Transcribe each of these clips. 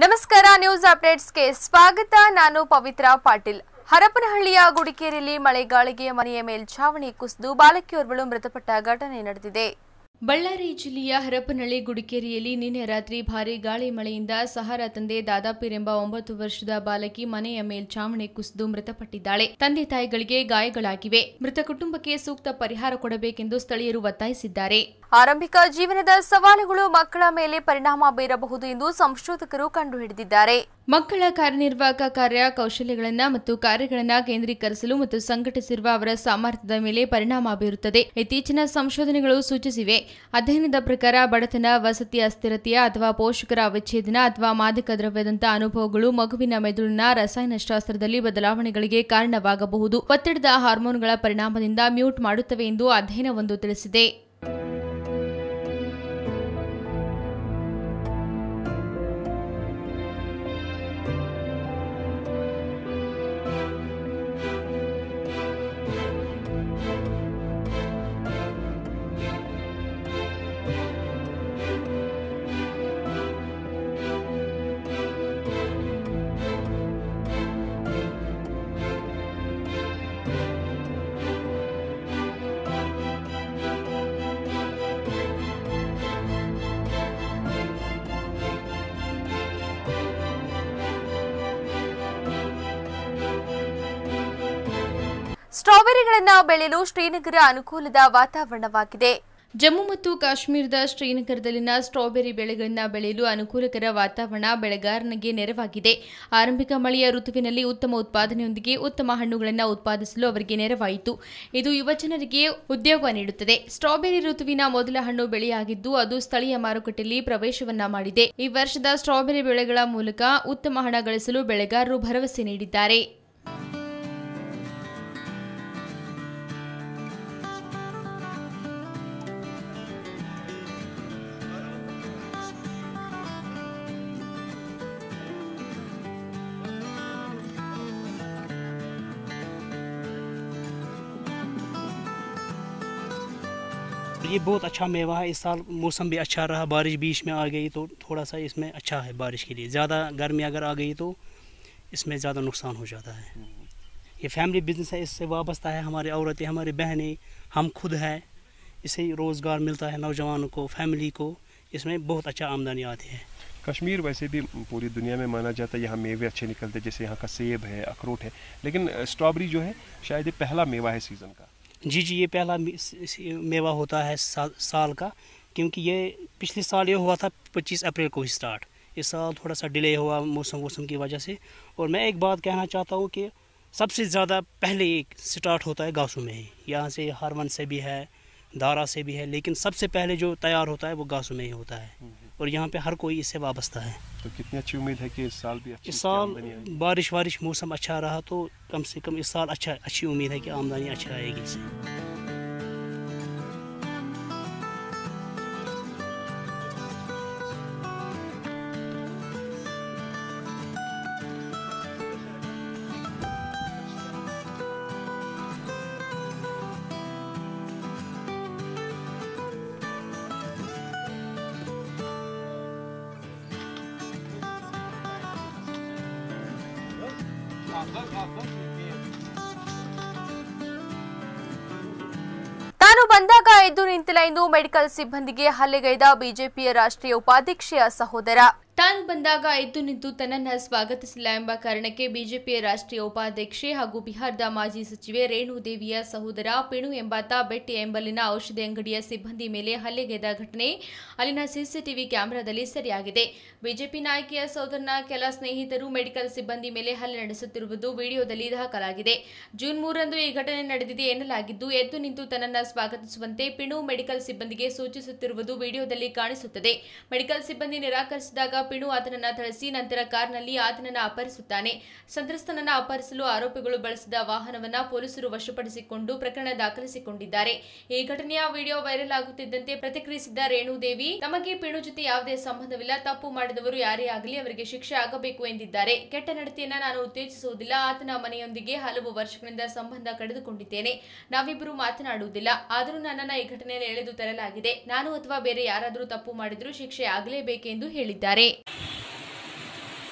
ನಮಸ್ಕಾರ ನ್ಯೂಸ್ ಅಪ್ಡೇಟ್ಸ್ಗೆ ಸ್ವಾಗತ ನಾನು ಪವಿತ್ರ ಪಾಟೀಲ್ ಹರಪನಹಳ್ಳಿಯ ಗುಡಿಕೇರಿಯಲ್ಲಿ ಮಳೆಗಾಳಿಗೆ ಮನೆಯ ಮೇಲ್ಛಾವಣಿ ಕುಸಿದು ಬಾಲಕಿಯೋರ್ವಳು ಮೃತಪಟ್ಟ ಘಟನೆ ನಡೆದಿದೆ ಬಳ್ಳಾರಿ ಜಿಲ್ಲೆಯ ಹರಪನಹಳ್ಳಿ ಗುಡಿಕೇರಿಯಲ್ಲಿ ನಿನ್ನೆ ರಾತ್ರಿ ಭಾರೀ ಗಾಳಿ ಮಳೆಯಿಂದ ಸಹಾರ ತಂದೆ ದಾದಾಪೀರ್ ಎಂಬ ಒಂಬತ್ತು ವರ್ಷದ ಬಾಲಕಿ ಮನೆಯ ಮೇಲ್ಛಾವಣಿ ಕುಸಿದು ಮೃತಪಟ್ಟಿದ್ದಾಳೆ ತಂದೆ ತಾಯಿಗಳಿಗೆ ಗಾಯಗಳಾಗಿವೆ ಮೃತ ಕುಟುಂಬಕ್ಕೆ ಸೂಕ್ತ ಪರಿಹಾರ ಕೊಡಬೇಕೆಂದು ಸ್ಥಳೀಯರು ಒತ್ತಾಯಿಸಿದ್ದಾರೆ ಆರಂಭಿಕ ಜೀವನದ ಸವಾಲುಗಳು ಮಕ್ಕಳ ಮೇಲೆ ಪರಿಣಾಮ ಬೀರಬಹುದು ಎಂದು ಸಂಶೋಧಕರು ಕಂಡುಹಿಡಿದಿದ್ದಾರೆ ಮಕ್ಕಳ ಕಾರ್ಯನಿರ್ವಾಹಕ ಕಾರ್ಯ ಕೌಶಲ್ಯಗಳನ್ನ ಮತ್ತು ಕಾರ್ಯಗಳನ್ನ ಕೇಂದ್ರೀಕರಿಸಲು ಮತ್ತು ಸಂಘಟಿಸಿರುವ ಅವರ ಸಾಮರ್ಥ್ಯದ ಮೇಲೆ ಪರಿಣಾಮ ಬೀರುತ್ತದೆ ಇತ್ತೀಚಿನ ಸಂಶೋಧನೆಗಳು ಸೂಚಿಸಿವೆ ಅಧ್ಯಯನದ ಪ್ರಕಾರ ಬಡತನ ವಸತಿ ಅಸ್ಥಿರತೆಯ ಅಥವಾ ಪೋಷಕರ ವಿಚ್ಛೇದನ ಅಥವಾ ಮಾದಕ ದ್ರವ್ಯದಂತಹ ಅನುಭವಗಳು ಮಗುವಿನ ಮೆದುಳಿನ ರಸಾಯನಶಾಸ್ತ್ರದಲ್ಲಿ ಬದಲಾವಣೆಗಳಿಗೆ ಕಾರಣವಾಗಬಹುದು ಒತ್ತಡದ ಹಾರ್ಮೋನ್ಗಳ ಪರಿಣಾಮದಿಂದ ಮ್ಯೂಟ್ ಮಾಡುತ್ತವೆ ಎಂದು ಅಧ್ಯಯನವೊಂದು ತಿಳಿಸಿದೆ ಸ್ಟ್ರಾಬೆರಿಗಳನ್ನ ಬೆಳೆಯಲು ಶ್ರೀನಗರ ಅನುಕೂಲದ ವಾತಾವರಣವಾಗಿದೆ ಜಮ್ಮು ಮತ್ತು ಕಾಶ್ಮೀರದ ಶ್ರೀನಗರದಲ್ಲಿನ ಸ್ಟ್ರಾಬೆರಿ ಬೆಳೆಗಳನ್ನ ಬೆಳೆಯಲು ಅನುಕೂಲಕರ ವಾತಾವರಣ ಬೆಳೆಗಾರನಿಗೆ ನೆರವಾಗಿದೆ ಆರಂಭಿಕ ಮಳೆಯ ಋತುವಿನಲ್ಲಿ ಉತ್ತಮ ಉತ್ಪಾದನೆಯೊಂದಿಗೆ ಉತ್ತಮ ಹಣ್ಣುಗಳನ್ನು ಉತ್ಪಾದಿಸಲು ಅವರಿಗೆ ನೆರವಾಯಿತು ಇದು ಯುವಜನರಿಗೆ ಉದ್ಯೋಗ ನೀಡುತ್ತದೆ ಸ್ಟ್ರಾಬೆರಿ ಋತುವಿನ ಮೊದಲ ಹಣ್ಣು ಬೆಳೆಯಾಗಿದ್ದು ಅದು ಸ್ಥಳೀಯ ಮಾರುಕಟ್ಟೆಯಲ್ಲಿ ಪ್ರವೇಶವನ್ನ ಮಾಡಿದೆ ಈ ವರ್ಷದ ಸ್ಟ್ರಾಬೆರಿ ಬೆಳೆಗಳ ಮೂಲಕ ಉತ್ತಮ ಹಣ ಗಳಿಸಲು ಬೆಳೆಗಾರರು ಭರವಸೆ ನೀಡಿದ್ದಾರೆ ये बहुत अच्छा मेवा है इस साल मौसम भी अच्छा रहा बारिश बीच में आ गई तो थोड़ा सा इसमें अच्छा है बारिश के लिए ज़्यादा गर्मी अगर आ गई तो इसमें ज़्यादा नुकसान हो जाता है ये फैमिली बिजनेस है इससे वाबस्ता है हमारी औरतें हमारी बहनें हम खुद हैं इससे ही रोज़गार मिलता है नौजवानों को फैमिली को इसमें बहुत अच्छा आमदनी आती है कश्मीर वैसे भी पूरी दुनिया में माना जाता है यहाँ मेवे अच्छे निकलते हैं जैसे यहाँ का सेब है अखरोट है लेकिन स्ट्रॉबेरी जो है शायद ये पहला मेवा है सीज़न का जी जी ये पहला मे- स- स- मेवा होता है साल, साल का क्योंकि ये पिछले साल ये हुआ था 25 अप्रैल को ही स्टार्ट इस साल थोड़ा सा डिले हुआ मौसम वौसम की वजह से और मैं एक बात कहना चाहता हूँ कि सबसे ज़्यादा पहले एक स्टार्ट होता है गासू में ही यहाँ से हारवन से भी है दारा से भी है लेकिन सबसे पहले जो तैयार होता है वो गासू में ही होता है और यहाँ पे हर कोई इससे वाबस्ता है तो कितनी अच्छी उम्मीद है कि इस साल भी अच्छी इस साल आमदनी आएगी बारिश वारिश मौसम अच्छा रहा तो कम से कम इस साल अच्छा अच्छी उम्मीद है कि आमदनी अच्छी आएगी इससे ತಾನು ಬಂದಾಗ ಎದ್ದು ನಿಂತಿಲ್ಲ ಎಂದು ಮೆಡಿಕಲ್ ಸಿಬ್ಬಂದಿಗೆ ಹಲ್ಲೆಗೈದ ಬಿಜೆಪಿಯ ರಾಷ್ಟ್ರೀಯ ಉಪಾಧ್ಯಕ್ಷೆಯ ಸಹೋದರ ತಾನು ಬಂದಾಗ ಎದ್ದು ನಿಂತು ತನ್ನನ್ನ ಸ್ವಾಗತಿಸಿಲ್ಲ ಎಂಬ ಕಾರಣಕ್ಕೆ ಬಿಜೆಪಿಯ ರಾಷ್ಟ್ರೀಯ ಉಪಾಧ್ಯಕ್ಷೆ ಹಾಗೂ ಬಿಹಾರದ ಮಾಜಿ ಸಚಿವೆ ರೇಣು ದೇವಿಯ ಸಹೋದರ ಪಿಣು ಎಂಬಾತ ಬೆಟ್ಟಿ ಎಂಬಲ್ಲಿನ ಔಷಧಿ ಅಂಗಡಿಯ ಸಿಬ್ಬಂದಿ ಮೇಲೆ ಹಲ್ಲೆಗೈದ ಘಟನೆ ಅಲ್ಲಿನ ಸಿಸಿಟಿವಿ ಕ್ಯಾಮೆರಾದಲ್ಲಿ ಸೆರೆಯಾಗಿದೆ ಬಿಜೆಪಿ ನಾಯಕಿಯ ಸಹೋದರನ ಕೆಲ ಸ್ನೇಹಿತರು ಮೆಡಿಕಲ್ ಸಿಬ್ಬಂದಿ ಮೇಲೆ ಹಲ್ಲೆ ನಡೆಸುತ್ತಿರುವುದು ವಿಡಿಯೋದಲ್ಲಿ ದಾಖಲಾಗಿದೆ ಜೂನ್ ಮೂರರಂದು ಈ ಘಟನೆ ನಡೆದಿದೆ ಎನ್ನಲಾಗಿದ್ದು ಎದ್ದು ನಿಂತು ತನ್ನನ್ನ ಸ್ವಾಗತಿಸುವಂತೆ ಪಿಣು ಮೆಡಿಕಲ್ ಸಿಬ್ಬಂದಿಗೆ ಸೂಚಿಸುತ್ತಿರುವುದು ವಿಡಿಯೋದಲ್ಲಿ ಕಾಣಿಸುತ್ತದೆ ಮೆಡಿಕಲ್ ಸಿಬ್ಬಂದಿ ನಿರಾಕರಿಸಿದಾಗ ಪಿಣು ಆತನನ್ನ ಥಳಿಸಿ ನಂತರ ಕಾರ್ನಲ್ಲಿ ಆತನನ್ನ ಅಪಹರಿಸುತ್ತಾನೆ ಸಂತ್ರಸ್ತನನ್ನ ಅಪಹರಿಸಲು ಆರೋಪಿಗಳು ಬಳಸಿದ ವಾಹನವನ್ನ ಪೊಲೀಸರು ವಶಪಡಿಸಿಕೊಂಡು ಪ್ರಕರಣ ದಾಖಲಿಸಿಕೊಂಡಿದ್ದಾರೆ ಈ ಘಟನೆಯ ವಿಡಿಯೋ ವೈರಲ್ ಆಗುತ್ತಿದ್ದಂತೆ ಪ್ರತಿಕ್ರಿಯಿಸಿದ್ದ ರೇಣುದೇವಿ ತಮಗೆ ಪಿಣು ಜೊತೆ ಯಾವುದೇ ಸಂಬಂಧವಿಲ್ಲ ತಪ್ಪು ಮಾಡಿದವರು ಯಾರೇ ಆಗಲಿ ಅವರಿಗೆ ಶಿಕ್ಷೆ ಆಗಬೇಕು ಎಂದಿದ್ದಾರೆ ಕೆಟ್ಟ ನಡತೆಯನ್ನ ನಾನು ಉತ್ತೇಜಿಸುವುದಿಲ್ಲ ಆತನ ಮನೆಯೊಂದಿಗೆ ಹಲವು ವರ್ಷಗಳಿಂದ ಸಂಬಂಧ ಕಡಿದುಕೊಂಡಿದ್ದೇನೆ ನಾವಿಬ್ಬರು ಮಾತನಾಡುವುದಿಲ್ಲ ಆದರೂ ನನ್ನನ್ನ ಈ ಘಟನೆಯಲ್ಲಿ ಎಳೆದು ತರಲಾಗಿದೆ ನಾನು ಅಥವಾ ಬೇರೆ ಯಾರಾದರೂ ತಪ್ಪು ಮಾಡಿದರೂ ಶಿಕ್ಷೆ ಆಗಲೇಬೇಕೆಂದು ಹೇಳಿದ್ದಾರೆ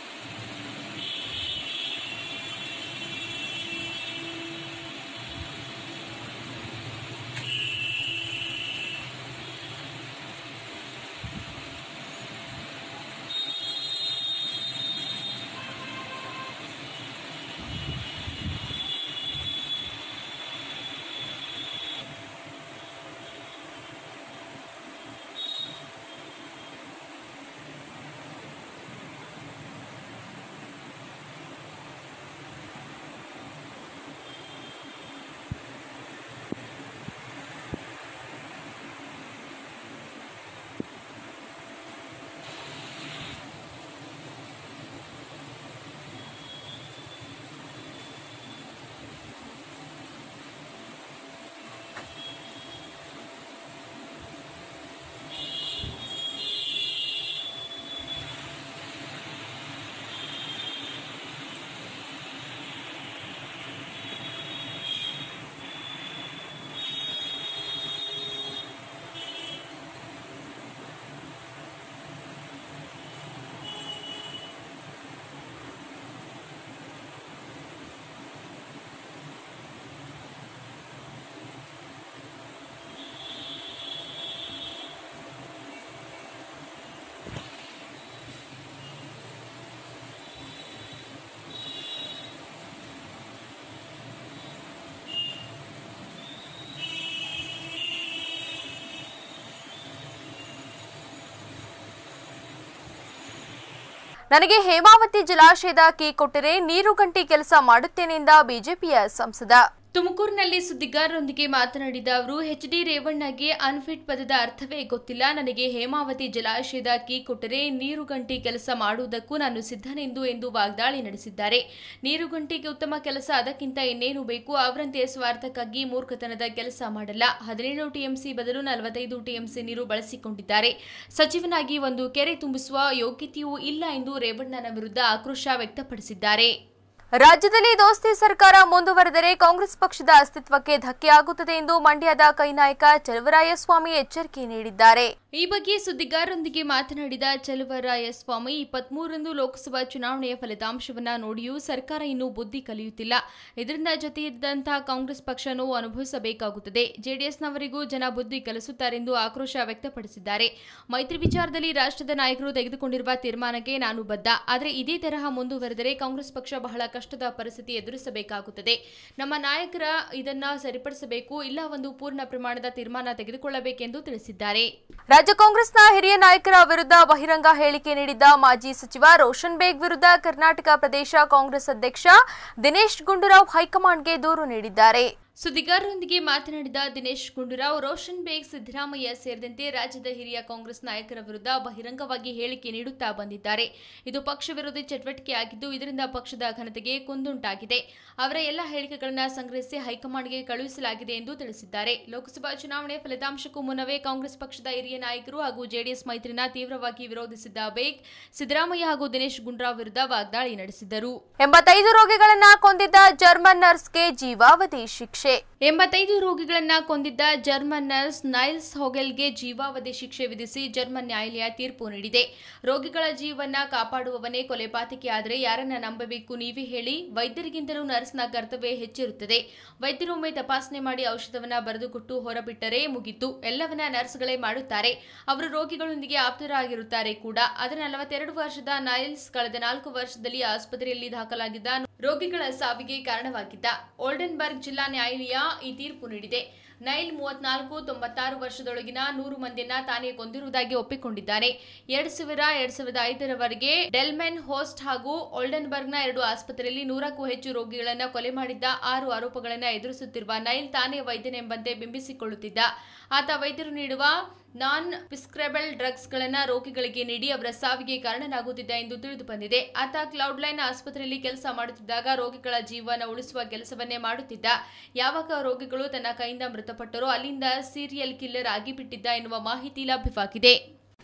ನನಗೆ ಹೇಮಾವತಿ ಜಲಾಶಯದ ಕೀ ಕೊಟ್ಟರೆ ನೀರು ಗಂಟಿ ಕೆಲಸ ಮಾಡುತ್ತೇನೆಂದ ಬಿಜೆಪಿಯ ಸಂಸದ ತುಮಕೂರಿನಲ್ಲಿ ಸುದ್ದಿಗಾರರೊಂದಿಗೆ ಮಾತನಾಡಿದ ಅವರು ಎಚ್ ಡಿ ರೇವಣ್ಣಗೆ ಅನ್ಫಿಟ್ ಪದದ ಅರ್ಥವೇ ಗೊತ್ತಿಲ್ಲ ನನಗೆ ಹೇಮಾವತಿ ಜಲಾಶಯದ ಕೀ ಕೊಟ್ಟರೆ ನೀರು ಗಂಟಿ ಕೆಲಸ ಮಾಡುವುದಕ್ಕೂ ನಾನು ಸಿದ್ಧನೆಂದು ಎಂದು ವಾಗ್ದಾಳಿ ನಡೆಸಿದ್ದಾರೆ ನೀರು ಗಂಟಿಗೆ ಉತ್ತಮ ಕೆಲಸ ಅದಕ್ಕಿಂತ ಇನ್ನೇನು ಬೇಕು ಅವರಂತೆ ಸ್ವಾರ್ಥಕ್ಕಾಗಿ ಮೂರ್ಖತನದ ಕೆಲಸ ಮಾಡಲ್ಲ ಹದಿನೇಳು ಟಿಎಂಸಿ ಬದಲು ನಲವತ್ತೈದು ಟಿಎಂಸಿ ನೀರು ಬಳಸಿಕೊಂಡಿದ್ದಾರೆ ಸಚಿವನಾಗಿ ಒಂದು ಕೆರೆ ತುಂಬಿಸುವ ಯೋಗ್ಯತೆಯೂ ಇಲ್ಲ ಎಂದು ರೇವಣ್ಣನ ವಿರುದ್ಧ ಆಕ್ರೋಶ ವ್ಯಕ್ತಪಡಿಸಿದ್ದಾರೆ ರಾಜ್ಯದಲ್ಲಿ ದೋಸ್ತಿ ಸರ್ಕಾರ ಮುಂದುವರೆದರೆ ಕಾಂಗ್ರೆಸ್ ಪಕ್ಷದ ಅಸ್ತಿತ್ವಕ್ಕೆ ಧಕ್ಕೆಯಾಗುತ್ತದೆ ಎಂದು ಮಂಡ್ಯದ ಕೈನಾಯಕ ಚಲುವರಾಯಸ್ವಾಮಿ ಎಚ್ಚರಿಕೆ ನೀಡಿದ್ದಾರೆ ಈ ಬಗ್ಗೆ ಸುದ್ದಿಗಾರರೊಂದಿಗೆ ಮಾತನಾಡಿದ ಚಲುವರಾಯಸ್ವಾಮಿ ಇಪ್ಪತ್ಮೂರರಂದು ಲೋಕಸಭಾ ಚುನಾವಣೆಯ ಫಲಿತಾಂಶವನ್ನ ನೋಡಿಯೂ ಸರ್ಕಾರ ಇನ್ನೂ ಬುದ್ಧಿ ಕಲಿಯುತ್ತಿಲ್ಲ ಇದರಿಂದ ಜೊತೆಯಿದ್ದಂತಹ ಕಾಂಗ್ರೆಸ್ ಪಕ್ಷ ನೋವು ಅನುಭವಿಸಬೇಕಾಗುತ್ತದೆ ಜೆಡಿಎಸ್ನವರಿಗೂ ಜನ ಬುದ್ಧಿ ಕಲಿಸುತ್ತಾರೆಂದು ಆಕ್ರೋಶ ವ್ಯಕ್ತಪಡಿಸಿದ್ದಾರೆ ಮೈತ್ರಿ ವಿಚಾರದಲ್ಲಿ ರಾಷ್ಟ್ರದ ನಾಯಕರು ತೆಗೆದುಕೊಂಡಿರುವ ತೀರ್ಮಾನಕ್ಕೆ ನಾನು ಬದ್ಧ ಆದರೆ ಇದೇ ತರಹ ಮುಂದುವರೆದರೆ ಕಾಂಗ್ರೆಸ್ ಪಕ್ಷ ಬಹಳ ಕಷ್ಟದ ಪರಿಸ್ಥಿತಿ ಎದುರಿಸಬೇಕಾಗುತ್ತದೆ ನಮ್ಮ ನಾಯಕರ ಇದನ್ನ ಸರಿಪಡಿಸಬೇಕು ಇಲ್ಲ ಒಂದು ಪೂರ್ಣ ಪ್ರಮಾಣದ ತೀರ್ಮಾನ ತೆಗೆದುಕೊಳ್ಳಬೇಕೆಂದು ತಿಳಿಸಿದ್ದಾರೆ ರಾಜ್ಯ ಕಾಂಗ್ರೆಸ್ನ ಹಿರಿಯ ನಾಯಕರ ವಿರುದ್ಧ ಬಹಿರಂಗ ಹೇಳಿಕೆ ನೀಡಿದ್ದ ಮಾಜಿ ಸಚಿವ ರೋಷನ್ ಬೇಗ್ ವಿರುದ್ಧ ಕರ್ನಾಟಕ ಪ್ರದೇಶ ಕಾಂಗ್ರೆಸ್ ಅಧ್ಯಕ್ಷ ದಿನೇಶ್ ಗುಂಡೂರಾವ್ ಹೈಕಮಾಂಡ್ಗೆ ದೂರು ನೀಡಿದ್ದಾರೆ ಸುದ್ದಿಗಾರರೊಂದಿಗೆ ಮಾತನಾಡಿದ ದಿನೇಶ್ ಗುಂಡೂರಾವ್ ರೋಷನ್ ಬೇಗ್ ಸಿದ್ದರಾಮಯ್ಯ ಸೇರಿದಂತೆ ರಾಜ್ಯದ ಹಿರಿಯ ಕಾಂಗ್ರೆಸ್ ನಾಯಕರ ವಿರುದ್ಧ ಬಹಿರಂಗವಾಗಿ ಹೇಳಿಕೆ ನೀಡುತ್ತಾ ಬಂದಿದ್ದಾರೆ ಇದು ಪಕ್ಷ ವಿರೋಧಿ ಚಟುವಟಿಕೆಯಾಗಿದ್ದು ಇದರಿಂದ ಪಕ್ಷದ ಘನತೆಗೆ ಕುಂದುಂಟಾಗಿದೆ ಅವರ ಎಲ್ಲ ಹೇಳಿಕೆಗಳನ್ನು ಸಂಗ್ರಹಿಸಿ ಹೈಕಮಾಂಡ್ಗೆ ಕಳುಹಿಸಲಾಗಿದೆ ಎಂದು ತಿಳಿಸಿದ್ದಾರೆ ಲೋಕಸಭಾ ಚುನಾವಣೆ ಫಲಿತಾಂಶಕ್ಕೂ ಮುನ್ನವೇ ಕಾಂಗ್ರೆಸ್ ಪಕ್ಷದ ಹಿರಿಯ ನಾಯಕರು ಹಾಗೂ ಜೆಡಿಎಸ್ ಮೈತ್ರಿನ ತೀವ್ರವಾಗಿ ವಿರೋಧಿಸಿದ್ದ ಬೇಗ್ ಸಿದ್ದರಾಮಯ್ಯ ಹಾಗೂ ದಿನೇಶ್ ಗುಂಡೂರಾವ್ ವಿರುದ್ಧ ವಾಗ್ದಾಳಿ ನಡೆಸಿದರು ಎಂಬತ್ತೈದು ರೋಗಿಗಳನ್ನ ಕೊಂದಿದ್ದ ಜರ್ಮನ್ ನರ್ಸ್ಗೆ ಜೀವಾವಧಿ ಶಿಕ್ಷೆ ಎಂಬತ್ತೈದು ರೋಗಿಗಳನ್ನ ಕೊಂದಿದ್ದ ಜರ್ಮನ್ ನರ್ಸ್ ನೈಲ್ಸ್ ಹೋಗೆಲ್ಗೆ ಜೀವಾವಧಿ ಶಿಕ್ಷೆ ವಿಧಿಸಿ ಜರ್ಮನ್ ನ್ಯಾಯಾಲಯ ತೀರ್ಪು ನೀಡಿದೆ ರೋಗಿಗಳ ಜೀವನ ಕಾಪಾಡುವವನೇ ಕೊಲೆಪಾತಕಿ ಆದರೆ ಯಾರನ್ನ ನಂಬಬೇಕು ನೀವೇ ಹೇಳಿ ವೈದ್ಯರಿಗಿಂತಲೂ ನರ್ಸ್ನ ಕರ್ತವ್ಯ ಹೆಚ್ಚಿರುತ್ತದೆ ವೈದ್ಯರೊಮ್ಮೆ ತಪಾಸಣೆ ಮಾಡಿ ಔಷಧವನ್ನ ಬರೆದುಕೊಟ್ಟು ಹೊರಬಿಟ್ಟರೆ ಮುಗಿತು ಎಲ್ಲವನ್ನ ನರ್ಸ್ಗಳೇ ಮಾಡುತ್ತಾರೆ ಅವರು ರೋಗಿಗಳೊಂದಿಗೆ ಆಪ್ತರಾಗಿರುತ್ತಾರೆ ಕೂಡ ಅದರ ನಲವತ್ತೆರಡು ವರ್ಷದ ನೈಲ್ಸ್ ಕಳೆದ ನಾಲ್ಕು ವರ್ಷದಲ್ಲಿ ಆಸ್ಪತ್ರೆಯಲ್ಲಿ ದಾಖಲಾಗಿದ್ದ ರೋಗಿಗಳ ಸಾವಿಗೆ ಕಾರಣವಾಗಿದ್ದ ಓಲ್ಡನ್ಬರ್ಗ್ ಜಿಲ್ಲಾ ನ್ಯಾಯಾಲಯ ಈ ತೀರ್ಪು ನೀಡಿದೆ ನೈಲ್ ಮೂವತ್ನಾಲ್ಕು ತೊಂಬತ್ತಾರು ವರ್ಷದೊಳಗಿನ ನೂರು ಮಂದಿಯನ್ನ ತಾನೇ ಕೊಂದಿರುವುದಾಗಿ ಒಪ್ಪಿಕೊಂಡಿದ್ದಾನೆ ಎರಡ್ ಸಾವಿರ ಎರಡ್ ಸಾವಿರದ ಐದರವರೆಗೆ ಡೆಲ್ಮೆನ್ ಹೋಸ್ಟ್ ಹಾಗೂ ಓಲ್ಡನ್ಬರ್ಗ್ನ ಎರಡು ಆಸ್ಪತ್ರೆಯಲ್ಲಿ ನೂರಕ್ಕೂ ಹೆಚ್ಚು ರೋಗಿಗಳನ್ನ ಕೊಲೆ ಮಾಡಿದ್ದ ಆರು ಆರೋಪಗಳನ್ನ ಎದುರಿಸುತ್ತಿರುವ ನೈಲ್ ತಾನೇ ವೈದ್ಯನೆಂಬಂತೆ ಬಿಂಬಿಸಿಕೊಳ್ಳುತ್ತಿದ್ದ ಆತ ವೈದ್ಯರು ನೀಡುವ ನಾನ್ ಪ್ರಿಸ್ಕ್ರೈಬಲ್ ಡ್ರಗ್ಸ್ಗಳನ್ನ ರೋಗಿಗಳಿಗೆ ನೀಡಿ ಅವರ ಸಾವಿಗೆ ಕಾರಣನಾಗುತ್ತಿದ್ದ ಎಂದು ತಿಳಿದು ಬಂದಿದೆ ಆತ ಕ್ಲೌಡ್ ಲೈನ್ ಆಸ್ಪತ್ರೆಯಲ್ಲಿ ಕೆಲಸ ಮಾಡುತ್ತಿದ್ದಾಗ ರೋಗಿಗಳ ಜೀವನ ಉಳಿಸುವ ಕೆಲಸವನ್ನೇ ಮಾಡುತ್ತಿದ್ದ ಯಾವಾಗ ರೋಗಿಗಳು ತನ್ನ ಕೈಯಿಂದ ಮೃತಪಟ್ಟರೋ ಅಲ್ಲಿಂದ ಸೀರಿಯಲ್ ಕಿಲ್ಲರ್ ಆಗಿಬಿಟ್ಟಿದ್ದ ಎನ್ನುವ ಮಾಹಿತಿ ಲಭ್ಯವಾಗಿದೆ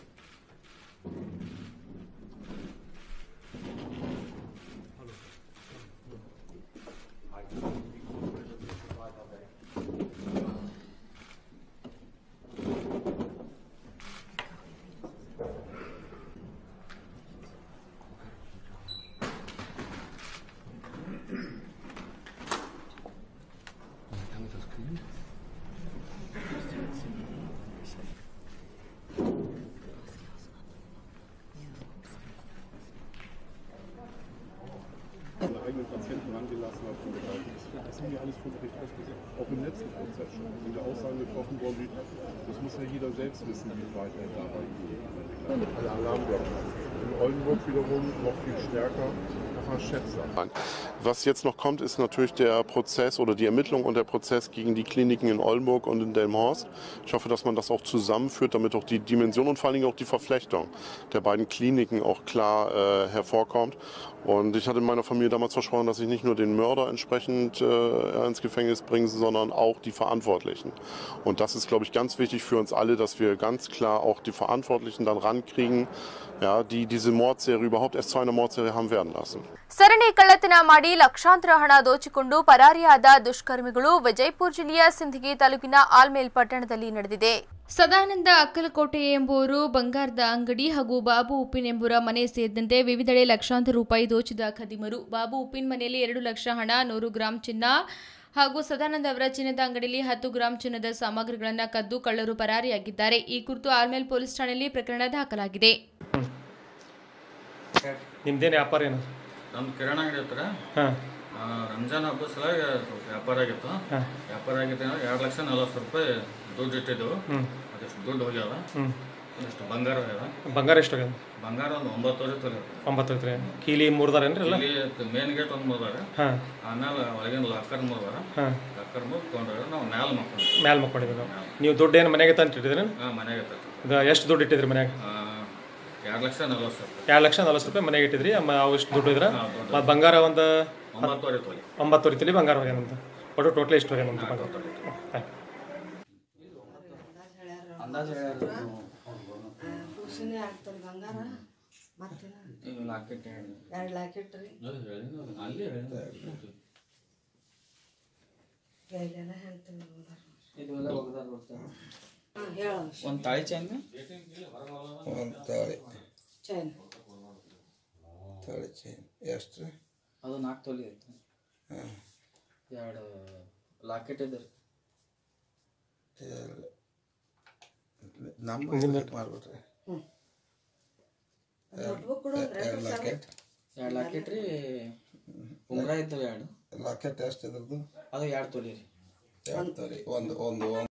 seine eigenen Patienten rangelassen hat und begleitet. Das haben wir alles vor Gericht ausgesagt. Auch im letzten Prozess schon. Da sind ja Aussagen getroffen worden, wie, das muss ja jeder selbst wissen, wie weit er dabei geht. Alle Alarmglocken. In Oldenburg wiederum noch viel stärker. Das war Schätzer. Was jetzt noch kommt, ist natürlich der Prozess oder die Ermittlung und der Prozess gegen die Kliniken in Oldenburg und in Delmhorst. Ich hoffe, dass man das auch zusammenführt, damit auch die Dimension und vor allen Dingen auch die Verflechtung der beiden Kliniken auch klar äh, hervorkommt. Und ich hatte meiner Familie damals versprochen, dass ich nicht nur den Mörder entsprechend äh, ins Gefängnis bringe, sondern auch die Verantwortlichen. Und das ist, glaube ich, ganz wichtig für uns alle, dass wir ganz klar auch die Verantwortlichen dann rankriegen, ja, die diese Mordserie überhaupt erst zu einer Mordserie haben werden lassen. ಸರಣಿ ಕಳ್ಳತನ ಮಾಡಿ ಲಕ್ಷಾಂತರ ಹಣ ದೋಚಿಕೊಂಡು ಪರಾರಿಯಾದ ದುಷ್ಕರ್ಮಿಗಳು ವಿಜಯಪುರ ಜಿಲ್ಲೆಯ ಸಿಂದಗಿ ತಾಲೂಕಿನ ಆಲ್ಮೇಲ್ ಪಟ್ಟಣದಲ್ಲಿ ನಡೆದಿದೆ ಸದಾನಂದ ಅಕ್ಕಲಕೋಟೆ ಎಂಬುವರು ಬಂಗಾರದ ಅಂಗಡಿ ಹಾಗೂ ಬಾಬು ಉಪ್ಪಿನ್ ಎಂಬುವರ ಮನೆ ಸೇರಿದಂತೆ ವಿವಿಧೆಡೆ ಲಕ್ಷಾಂತರ ರೂಪಾಯಿ ದೋಚಿದ ಖದೀಮರು ಬಾಬು ಉಪ್ಪಿನ್ ಮನೆಯಲ್ಲಿ ಎರಡು ಲಕ್ಷ ಹಣ ನೂರು ಗ್ರಾಂ ಚಿನ್ನ ಹಾಗೂ ಸದಾನಂದ ಅವರ ಚಿನ್ನದ ಅಂಗಡಿಯಲ್ಲಿ ಹತ್ತು ಗ್ರಾಂ ಚಿನ್ನದ ಸಾಮಗ್ರಿಗಳನ್ನು ಕದ್ದು ಕಳ್ಳರು ಪರಾರಿಯಾಗಿದ್ದಾರೆ ಈ ಕುರಿತು ಆಲ್ಮೇಲ್ ಪೊಲೀಸ್ ಠಾಣೆಯಲ್ಲಿ ಪ್ರಕರಣ ದಾಖಲಾಗಿದೆ ನಿಮ್ದೇನು ವ್ಯಾಪಾರ ಏನು ನಮ್ದು ಕಿರಾಣ ಅಂಗಡಿ ಹತ್ರ ಹಾಂ ಆ, ರಂಜಾನ್ ಹಬ್ಬದ ಸಲಾಗಿ ಸ್ವಲ್ಪ ವ್ಯಾಪಾರ ಆಗಿತ್ತು ವ್ಯಾಪಾರ ಆಗಿತ್ತು ಅಂದ್ರೆ ಎರಡು ಲಕ್ಷ ನಲವತ್ತು ರೂಪಾಯಿ ದುಡ್ಡು ಇಟ್ಟಿದ್ದೆವು ಅದಷ್ಟು ದುಡ್ಡು ಹೋಗ್ಯಾವ ಎಷ್ಟು ಬಂಗಾರ ಇದೆ ಬಂಗಾರ ಎಷ್ಟು ಆಗ್ಯದ ಬಂಗಾರ ಒಂದು ಒಂಬತ್ತುವರೆ ತೊಲೆ ಒಂಬತ್ತು ಐತ್ರಿ ಕೀಲಿ ಮೂರ್ದಾರೇನ್ರಿ ಎಲ್ಲ ಇಲ್ಲಿ ಮೇನ್ ಗೇಟ್ ಒಂದು ಮುರ್ದಾರ ಹಾಂ ಆಮೇಲೆ ಒಳಗಿನ ಲಾಕರ್ ಮುರ್ದಾರ ಹಾಂ ಲಾಕರ್ ಮುರ್ ತೊಗೊಂಡ್ರೆ ನಾವು ಮ್ಯಾಲ ಮಕ್ಕೊಂಡು ಮ್ಯಾಲೆ ಮಕ್ಕೊಂಡಿದ್ವಿ ನಾವು ನೀವು ದುಡ್ಡು ಏನು ಮನೆಗೆ ತಂದು ಇಟ್ಟಿದ್ರಿ ಹಾಂ ಮನೆಗೆ ತರ್ತೀವಿ ಇದು ಎಷ್ಟು ದುಡ್ಡು ಇಟ್ಟಿದ್ರಿ ಮನ್ಯಾಗ ಎರಡು ಲಕ್ಷ ನಲ್ವತ್ತು ಸಾವಿರ ಎರಡು ಲಕ್ಷ ನಲ್ವತ್ತು ರೂಪಾಯಿ ಮನೆಗೆ ಇಟ್ಟಿದ್ರಿ ಅಮ್ಮ ಅವು ಎಷ್ಟು ದುಡ್ಡು ಇದ್ರ ಹಾಂ, ದುಡ್ಡು. ಮತ್ತು ಬಂಗಾರ ಒಂದು ಒಂಬತ್ತುವರೆ ತೊಲೆ ಒಂಬತ್ತು ರೀತಿಲಿ ಬಂಗಾರ ಹೋಗ್ಯಾನಂತ ಒಟ್ಟು ಟೋಟಲ್ ಎಷ್ಟು ಹೋಗ್ಯಾನಂತ ಬಂಗಾರ ಆಯ್ತು ಕೂಸಿನೇ ಆಗ್ತದೆ ಬಂಗಾರ ಮತ್ತೇನ ಎರಡು ಲಾಕೆಟ್ ರೀ ಎಲ್ಲೆಲ್ಲ ಹೇಳ್ತೀನಿ ಹಾಂ ಹೇಳ ಒಂದು ತಾಳಿ ಚೈನ್ ಒಂದು ತಾಳಿ ಚೈನ್ ತಾಳಿ ಚೈನ್ ಎಷ್ಟು ರೀ ಅದು ನಾಲ್ಕು ತೊಲಿ ಐತೆ ಹಾಂ ಎರಡು ಲಾಕೆಟ್ ಇದೆ ನಮ್ಮ ಮಾಡ್ಬಿಟ್ರಿ ನೋಟ್ಬುಕ್ ಕೊಡು ಎರಡು ಲಾಕೆಟ್ ಎರಡು ಲಾಕೆಟ್ ರೀ ಉಂಗುರ ಇದ್ದವು ಎರಡು ಲಾಕೆಟ್ ಎಷ್ಟು ಇದ್ರದ್ದು ಅದು ಎರಡು ತೊಲಿ ರೀ ಎರಡು ತಾಳಿ ಒಂದು ಒಂದು ಒಂದು